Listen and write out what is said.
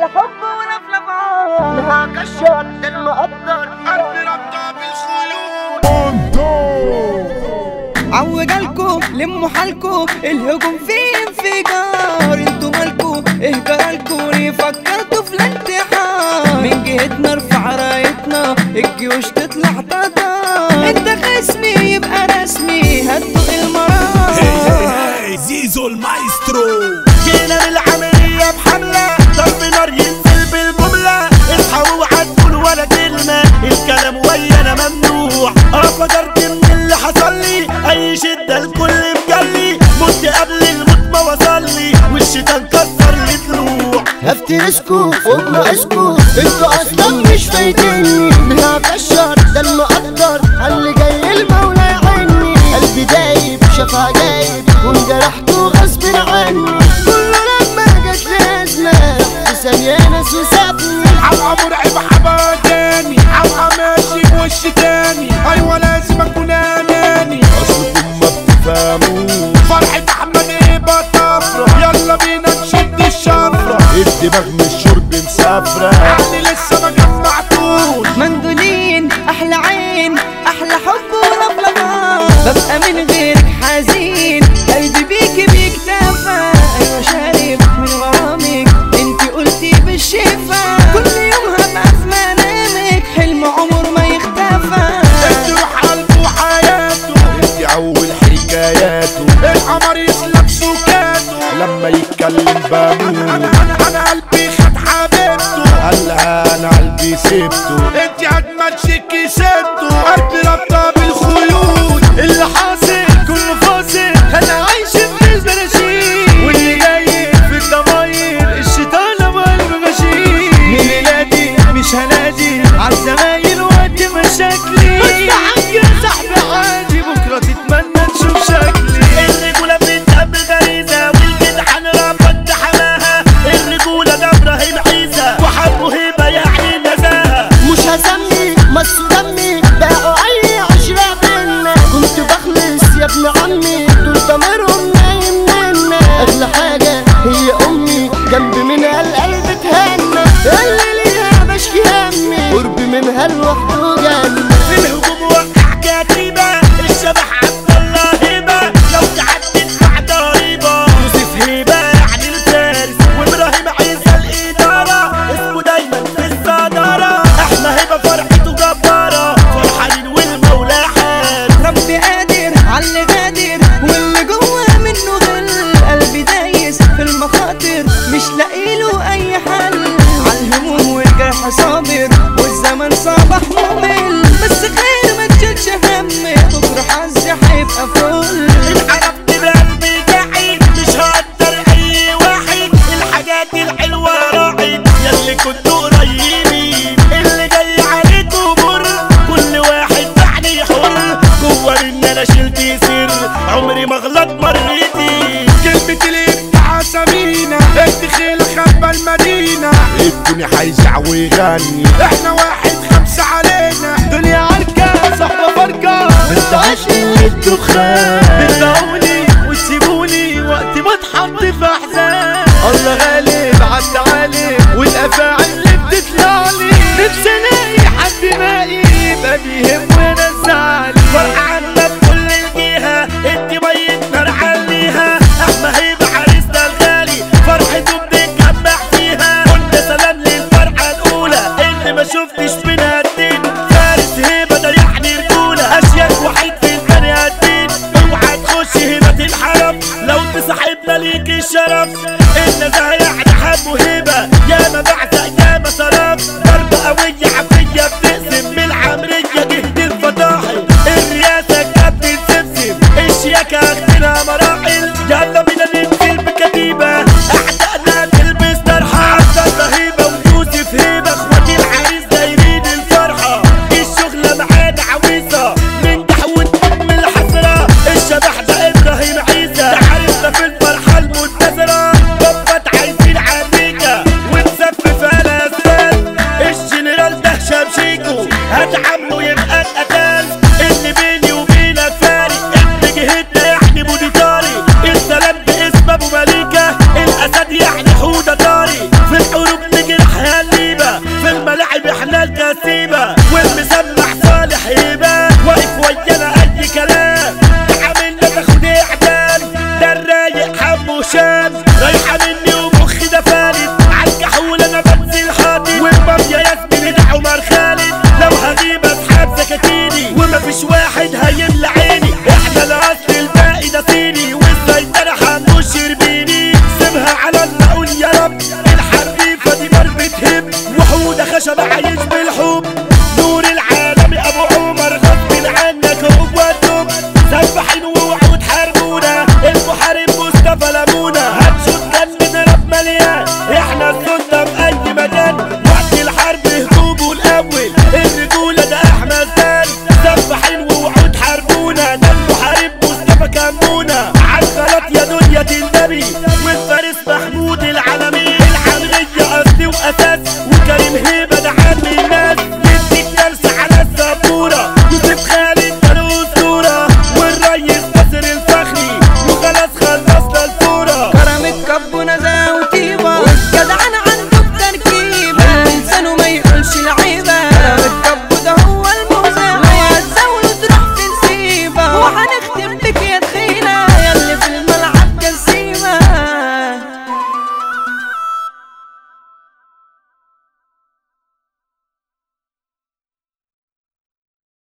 احلى حب ولفلفه لها كشر ده المقدر قلبي ربطة بالخيول عوجالكم لموا حالكم الهجوم فيه انفجار انتوا مالكم ايه جرالكم ليه فكرتوا في الانتحار من جهتنا ارفع رايتنا الجيوش تطلع تطار انت خصمي يبقى رسمي هتدوق المرار هي زيزو المايسترو جينا للعملية بحملة ضرب نار ينزل بالجملة اصحوا وعدوا ولا كلمة الكلام ويانا ممنوع اه ضرب من اللي حصل لي اي شدة الكل مجلي مت قبل الموت ما وصل لي والشيطان كسر لي ضلوع هفترسكو فوق ناقصكو انتوا اصلا مش فايتيني لها كشر ده المقدر اللي جاي المولى يعيني قلبي دايب شافها جايب وانجرحته غصب عني كله لما جت لي ازمه في ثانيه ناس وسابني حلقة مرعب حبا تاني حلقة ماشي بوش تاني ايوه لازم اكون اناني اصلكم ما بتفهموش فرحة احمد ايه بطفرة يلا بينا نشد الشفرة الدماغ من الشرب مسافرة يعني لسه ما جمعتوش مندولين احلى عين احلى حب ولفلفه ببقى من غيرك حزين قلبي بيكي بيكتفى ايوه شارب من غرامك انتي قلتي بالشفا كل يوم هبقى في منامك حلم عمر ما يختفى انت روح قلبه وحياته انت اول حكاياته القمر يسلك سكاته لما يتكلم بموت انا انا انا قلبي خد حبيبته قال لها انا قلبي سبته انت اجمل شيك سبته قلبي رابطه بالخيوط اللي حاصل كله فاصل انا عايش في البراشيل واللي جاي في الضماير الشيطان قلبي غشيم من ليلادي مش هنادي عالزمايل وقت مشاكلي بس عنك يا صاحبي عادي بكره تتمنى تشوف شكلي الرجوله بتتقبل غريزه والجدعان ربط حماها الرجوله ده ابراهيم عيسى وحبه هبه يعني نزاهه مش هسمي مس دمي بقوا اي عشرة بينا كنت بخلص يا ابن عمي دول ضميرهم نايم منا اغلى حاجة هي امي جنب منها القلب تهنى اللي ليها بشكي همي قرب منها لوحده جنة في الهجوم وقع كتيبة الشبح عبد الله هبة لو تعدي ادفع ضريبة يوسف هبة يعني الفارس وابراهيم عيسى الإدارة اسمه دايما في الصدارة احنا هبة فرحته جبارة فرحانين والمولى حال ربي قادر عاللي غادر واللي جوه منه غل قلبي دايس في المخاطر مش لاقيله اي حل عالهموم والجرح صابر والزمن صباح ممل بس خير ما تشيلش هم بكره حظي هيبقى فل انحرفت بقلبي جاحد مش هقدر اي واحد الحاجات الحلوة راحت ياللي كنتوا قريبين اللي جاي عليكوا مر كل واحد يعني حر جوه ان انا شلت سر عمري ما غلط مرتي كلمة الابداع سمينة الدخيل خبى المدينة الدنيا هيزع ويغني احنا واحد خمسة علينا دنيا عركة صحبة فرقة انت عاشق للدخان بتدعوني وتسيبوني وقت ما اتحط في احزان الله غالب عالتعالي والافاعي اللي بتطلع لي نفسي الاقي حد باقي يبقى بيهم وانا زعلي فرحانة بكل الجهة انت ميت نار عليها احنا هيبة عريسنا الغالي فرحته بنتجمع فيها قلنا سلام للفرحة الاولى اللي ما شفتش منها الدين فارس هيبة ده يعني رجولة اشيك وحيد في البني ادمين اوعى تخش هبة الحرم لو تصاحبنا ليك الشرف النزاهة يعني حب وهبة يا ما بعزق يا ما صرف ضربة قوية عافية بتقسم من العمرية جهد الفضاحل الرئاسة كابتن سمسم الشياكة اخدنا مراحل يلا بينا ننزل بكتيبة اعدائنا تلبس طرحة عبد رهيبة ويوسف هيبة اخواتي العريس دايرين الفرحة الشغلة معانا عويصة ننجح ونقوم من الحسرة الشبح ده ابراهيم عيسى تعرفنا في الفرحة المنتظرة بابات عايزين عميكة ونسفف الحق مني ومخي ده فالت عالكحول انا بنزل حاطط والمافيا ياسمين ده عمر خالد لو هجيب اصحاب سكاكيني ومفيش واحد هيملى عيني احنا الاصل الباقي ده صيني والسيطرة حموش شربيني سيبها على الله قول يا رب الحريفة دي نار بتهب وحودة خشب عايش بالحب نور العالمي ابو عمر غصب عنك هو الدب سبحين ووعود حاربونا المحارب مصطفى لمونا هتشوت كان نضرب مليان احنا السلطة في اي مكان وقت الحرب هجومه الاول الرجولة ده احمد زان سبحين ووعود حاربونا ده المحارب مصطفى كمونا عالغلط يا دنيا النبي والفارس محمود العالمي الحمية اصلي واساس وكريم هيبة ده عم الناس نديك درس على السبورة يوسف خالد ده الاسطورة والريس ناصر الفخري وخلاص خلصنا الفورة كرمت كب ونزاهة وطيبة والجدعان عنده بتركيبة لسانه ما يقولش العيب